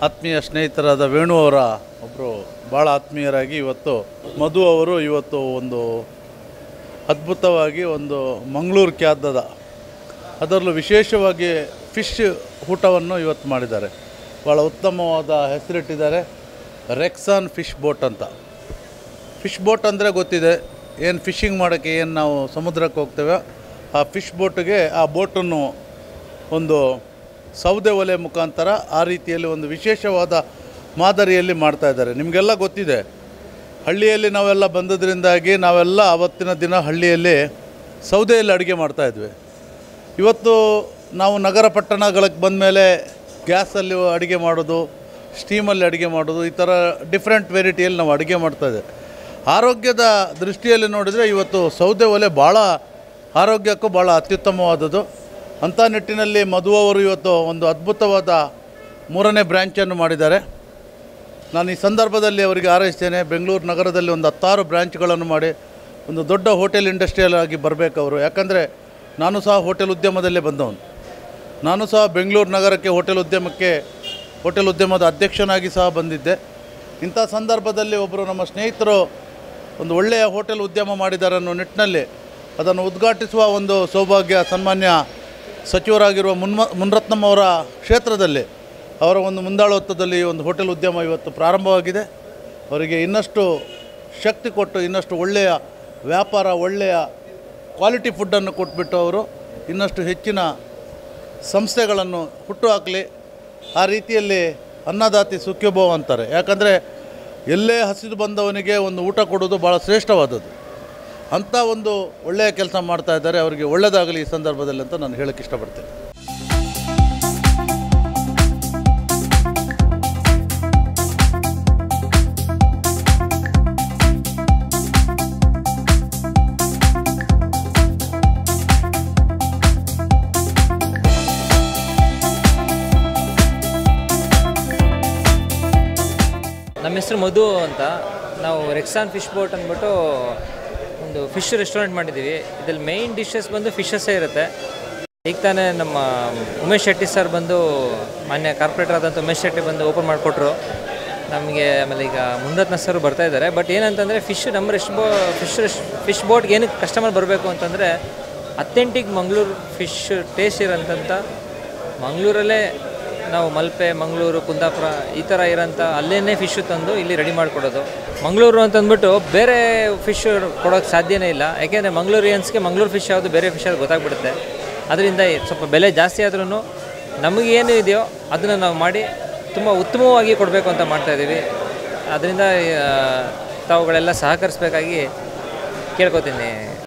ಆತ್ಮೀಯ ಸ್ನೇಹಿತರಾದ ವೇಣು ಅವರ ಒಬ್ಬರು ಭಾಳ ಆತ್ಮೀಯರಾಗಿ ಇವತ್ತು ಮಧು ಅವರು ಇವತ್ತು ಒಂದು ಅದ್ಭುತವಾಗಿ ಒಂದು ಮಂಗಳೂರು ಖ್ಯಾತದ ಅದರಲ್ಲೂ ವಿಶೇಷವಾಗಿ ಫಿಶ್ ಊಟವನ್ನು ಇವತ್ತು ಮಾಡಿದ್ದಾರೆ ಭಾಳ ಉತ್ತಮವಾದ ಹೆಸರಿಟ್ಟಿದ್ದಾರೆ ರೆಕ್ಸಾನ್ ಫಿಶ್ ಬೋಟ್ ಅಂತ ಫಿಶ್ ಬೋಟ್ ಅಂದರೆ ಗೊತ್ತಿದೆ ಏನು ಫಿಶಿಂಗ್ ಮಾಡೋಕ್ಕೆ ಏನು ನಾವು ಸಮುದ್ರಕ್ಕೆ ಹೋಗ್ತೇವೆ ಆ ಫಿಶ್ ಬೋಟ್ಗೆ ಆ ಬೋಟನ್ನು ಒಂದು ಸೌದೆ ಒಲೆ ಮುಖಾಂತರ ಆ ರೀತಿಯಲ್ಲಿ ಒಂದು ವಿಶೇಷವಾದ ಮಾದರಿಯಲ್ಲಿ ಮಾಡ್ತಾ ಇದ್ದಾರೆ ನಿಮಗೆಲ್ಲ ಗೊತ್ತಿದೆ ಹಳ್ಳಿಯಲ್ಲಿ ನಾವೆಲ್ಲ ಬಂದದ್ರಿಂದಾಗಿ ನಾವೆಲ್ಲ ಆವತ್ತಿನ ದಿನ ಹಳ್ಳಿಯಲ್ಲಿ ಸೌದೆಯಲ್ಲಿ ಅಡುಗೆ ಮಾಡ್ತಾಯಿದ್ವಿ ಇವತ್ತು ನಾವು ನಗರ ಪಟ್ಟಣಗಳಿಗೆ ಬಂದ ಮೇಲೆ ಗ್ಯಾಸಲ್ಲಿ ಅಡುಗೆ ಮಾಡೋದು ಸ್ಟೀಮಲ್ಲಿ ಅಡುಗೆ ಮಾಡೋದು ಈ ಥರ ಡಿಫ್ರೆಂಟ್ ವೆರೈಟಿಯಲ್ಲಿ ನಾವು ಅಡುಗೆ ಮಾಡ್ತಾಯಿದ್ದೆ ಆರೋಗ್ಯದ ದೃಷ್ಟಿಯಲ್ಲಿ ನೋಡಿದರೆ ಇವತ್ತು ಸೌದೆ ಒಲೆ ಭಾಳ ಆರೋಗ್ಯಕ್ಕೂ ಭಾಳ ಅತ್ಯುತ್ತಮವಾದದ್ದು ಅಂಥ ನಿಟ್ಟಿನಲ್ಲಿ ಮಧು ಅವರು ಇವತ್ತು ಒಂದು ಅದ್ಭುತವಾದ ಮೂರನೇ ಬ್ರ್ಯಾಂಚನ್ನು ಮಾಡಿದ್ದಾರೆ ನಾನು ಈ ಸಂದರ್ಭದಲ್ಲಿ ಅವರಿಗೆ ಹಾರೈಸ್ತೇನೆ ಬೆಂಗಳೂರು ನಗರದಲ್ಲಿ ಒಂದು ಹತ್ತಾರು ಬ್ರ್ಯಾಂಚ್ಗಳನ್ನು ಮಾಡಿ ಒಂದು ದೊಡ್ಡ ಹೋಟೆಲ್ ಇಂಡಸ್ಟ್ರಿಯಲ್ ಆಗಿ ಬರಬೇಕು ಅವರು ಯಾಕಂದರೆ ನಾನು ಸಹ ಹೋಟೆಲ್ ಉದ್ಯಮದಲ್ಲೇ ಬಂದವನು ನಾನು ಸಹ ಬೆಂಗಳೂರು ನಗರಕ್ಕೆ ಹೋಟೆಲ್ ಉದ್ಯಮಕ್ಕೆ ಹೋಟೆಲ್ ಉದ್ಯಮದ ಅಧ್ಯಕ್ಷನಾಗಿ ಸಹ ಬಂದಿದ್ದೆ ಇಂಥ ಸಂದರ್ಭದಲ್ಲಿ ಒಬ್ಬರು ನಮ್ಮ ಸ್ನೇಹಿತರು ಒಂದು ಒಳ್ಳೆಯ ಹೋಟೆಲ್ ಉದ್ಯಮ ಮಾಡಿದ್ದಾರೆ ಅನ್ನೋ ನಿಟ್ಟಿನಲ್ಲಿ ಅದನ್ನು ಉದ್ಘಾಟಿಸುವ ಒಂದು ಸೌಭಾಗ್ಯ ಸನ್ಮಾನ್ಯ ಸಚಿವರಾಗಿರುವ ಮುನ್ಮ ಮುನ್ರತ್ನಂ ಅವರ ಕ್ಷೇತ್ರದಲ್ಲಿ ಅವರ ಒಂದು ಮುಂದಾಳತ್ವದಲ್ಲಿ ಒಂದು ಹೋಟೆಲ್ ಉದ್ಯಮ ಇವತ್ತು ಪ್ರಾರಂಭವಾಗಿದೆ ಅವರಿಗೆ ಇನ್ನಷ್ಟು ಶಕ್ತಿ ಕೊಟ್ಟು ಇನ್ನಷ್ಟು ಒಳ್ಳೆಯ ವ್ಯಾಪಾರ ಒಳ್ಳೆಯ ಕ್ವಾಲಿಟಿ ಫುಡ್ಡನ್ನು ಕೊಟ್ಬಿಟ್ಟು ಅವರು ಇನ್ನಷ್ಟು ಹೆಚ್ಚಿನ ಸಂಸ್ಥೆಗಳನ್ನು ಹುಟ್ಟುಹಾಕಲಿ ಆ ರೀತಿಯಲ್ಲಿ ಅನ್ನದಾತಿ ಸುಖ್ಯೋಭವ ಅಂತಾರೆ ಯಾಕಂದರೆ ಎಲ್ಲೇ ಹಸಿದು ಬಂದವನಿಗೆ ಒಂದು ಊಟ ಕೊಡೋದು ಭಾಳ ಶ್ರೇಷ್ಠವಾದದ್ದು ಅಂಥ ಒಂದು ಒಳ್ಳೆಯ ಕೆಲಸ ಮಾಡ್ತಾ ಇದ್ದಾರೆ ಅವರಿಗೆ ಒಳ್ಳೆಯದಾಗಲಿ ಈ ಸಂದರ್ಭದಲ್ಲಿ ಅಂತ ನಾನು ಹೇಳಕ್ಕೆ ಇಷ್ಟಪಡ್ತೇನೆ ನಮ್ಮ ಹೆಸರು ಮಧು ಅಂತ ನಾವು ರೆಕ್ಸಾನ್ ಫಿಶ್ ಬೋಟ್ ಅಂದ್ಬಿಟ್ಟು ಒಂದು ಫಿಶ್ ರೆಸ್ಟೋರೆಂಟ್ ಮಾಡಿದ್ದೀವಿ ಇದರಲ್ಲಿ ಮೈನ್ ಡಿಶಸ್ ಬಂದು ಫಿಶಸ್ಸೇ ಇರುತ್ತೆ ಈಗ ತಾನೇ ನಮ್ಮ ಉಮೇಶ್ ಶೆಟ್ಟಿ ಸರ್ ಬಂದು ಮಾನ್ಯ ಕಾರ್ಪೊರೇಟರ್ ಆದಂಥ ಉಮೇಶ್ ಶೆಟ್ಟಿ ಬಂದು ಓಪನ್ ಮಾಡಿಕೊಟ್ರು ನಮಗೆ ಆಮೇಲೆ ಈಗ ಮುನ್ರತ್ನ ಸರ್ ಬರ್ತಾ ಇದ್ದಾರೆ ಬಟ್ ಏನಂತಂದರೆ ಫಿಶ್ ನಮ್ಮ ರೆಸ್ಟ್ ಬೋ ಫಿಶ್ ರೆಸ್ಟ್ ಫಿಶ್ ಬೋಟ್ಗೆ ಏನಕ್ಕೆ ಕಸ್ಟಮರ್ ಬರಬೇಕು ಅಂತಂದರೆ ಅಥೆಂಟಿಕ್ ಮಂಗಳೂರು ಫಿಶ್ ಟೇಸ್ಟ್ ಇರೋಂಥ ಮಂಗಳೂರಲ್ಲೇ ನಾವು ಮಲ್ಪೆ ಮಂಗಳೂರು ಕುಂದಾಪುರ ಈ ಥರ ಇರೋಂಥ ಅಲ್ಲೇ ಫಿಶ್ ತಂದು ಇಲ್ಲಿ ರೆಡಿ ಮಾಡಿಕೊಡೋದು ಮಂಗಳೂರು ಅಂತಂದ್ಬಿಟ್ಟು ಬೇರೆ ಫಿಶ್ ಕೊಡೋಕ್ಕೆ ಸಾಧ್ಯನೇ ಇಲ್ಲ ಯಾಕೆಂದರೆ ಮಂಗಳೂರಿಯನ್ಸ್ಗೆ ಮಂಗಳೂರು ಫಿಶ್ ಯಾವುದು ಬೇರೆ ಫಿಶ್ ಯಾವುದು ಗೊತ್ತಾಗ್ಬಿಡುತ್ತೆ ಅದರಿಂದ ಸ್ವಲ್ಪ ಬೆಲೆ ಜಾಸ್ತಿ ಆದ್ರೂ ನಮಗೇನು ಇದೆಯೋ ಅದನ್ನು ನಾವು ಮಾಡಿ ತುಂಬ ಉತ್ತಮವಾಗಿ ಕೊಡಬೇಕು ಅಂತ ಮಾಡ್ತಾಯಿದ್ದೀವಿ ಅದರಿಂದ ತಾವುಗಳೆಲ್ಲ ಸಹಕರಿಸಬೇಕಾಗಿ ಕೇಳ್ಕೊತೀನಿ